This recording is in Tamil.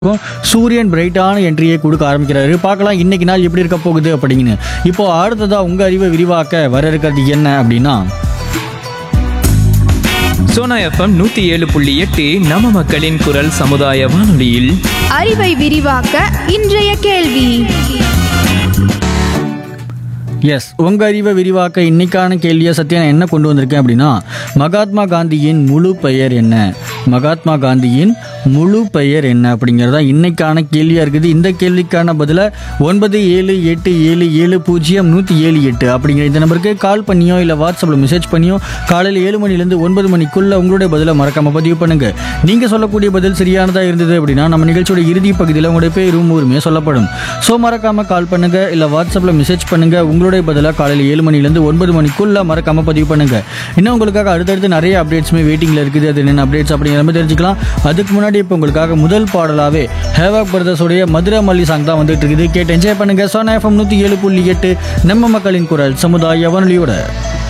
இருக்கும். சூரியன் பிரைட்டான என்ட்ரியை கொடுக்க ஆரம்பிக்கிறாரு பார்க்கலாம் இன்னைக்கு நாள் எப்படி இருக்க போகுது அப்படின்னு இப்போ அடுத்ததா உங்க அறிவை விரிவாக்க வர இருக்கிறது என்ன அப்படின்னா சோனா எஃப்எம் நூத்தி ஏழு புள்ளி எட்டு நம்ம மக்களின் குரல் சமுதாய வானொலியில் அறிவை விரிவாக்க இன்றைய கேள்வி எஸ் உங்க அறிவை விரிவாக்க இன்னைக்கான கேள்வியை சத்யா நான் என்ன கொண்டு வந்திருக்கேன் அப்படின்னா மகாத்மா காந்தியின் முழு பெயர் என்ன மகாத்மா காந்தியின் முழு பெயர் என்ன அப்படிங்கிறது தான் இன்னைக்கான கேள்வியாக இருக்குது இந்த கேள்விக்கான பதிலை ஒன்பது ஏழு எட்டு ஏழு ஏழு பூஜ்ஜியம் நூற்றி ஏழு எட்டு அப்படிங்கிற இந்த நம்பருக்கு கால் பண்ணியோ இல்லை வாட்ஸ்அப்பில் மெசேஜ் பண்ணியோ காலையில் ஏழு மணிலேருந்து ஒன்பது மணிக்குள்ள உங்களுடைய பதிலை மறக்காம பதிவு பண்ணுங்க நீங்கள் சொல்லக்கூடிய பதில் சரியானதாக இருந்தது அப்படின்னா நம்ம நிகழ்ச்சியோட இறுதி பகுதியில் உங்களுடைய பேரும் ஊருமே சொல்லப்படும் ஸோ மறக்காம கால் பண்ணுங்க இல்லை வாட்ஸ்அப்பில் மெசேஜ் பண்ணுங்க உங்களுடைய பதிலாக காலையில் ஏழு மணிலேருந்து ஒன்பது மணிக்குள்ள மறக்காம பதிவு பண்ணுங்க இன்னும் உங்களுக்காக அடுத்தடுத்து நிறைய அப்டேட்ஸுமே வெயிட்டிங்கில் இருக்குது அது என்னென்ன அப்டேட்ஸ் அப்படிங்கிற மாதிரி தெரிஞ்சுக்கலாம் அதுக்கு முன்னாடி இப்போ உங்களுக்காக முதல் பாடலாவே ஹேவாக் பிரதர்ஸோடைய மதுரை மல்லி சாங் தான் வந்துட்டு இருக்குது கேட்டு என்ஜாய் பண்ணுங்க சோனா எஃப்எம் நூற்றி ஏழு புள்ளி எட்டு நம்ம மக்களின் குரல் சமுதாய வானொலியோட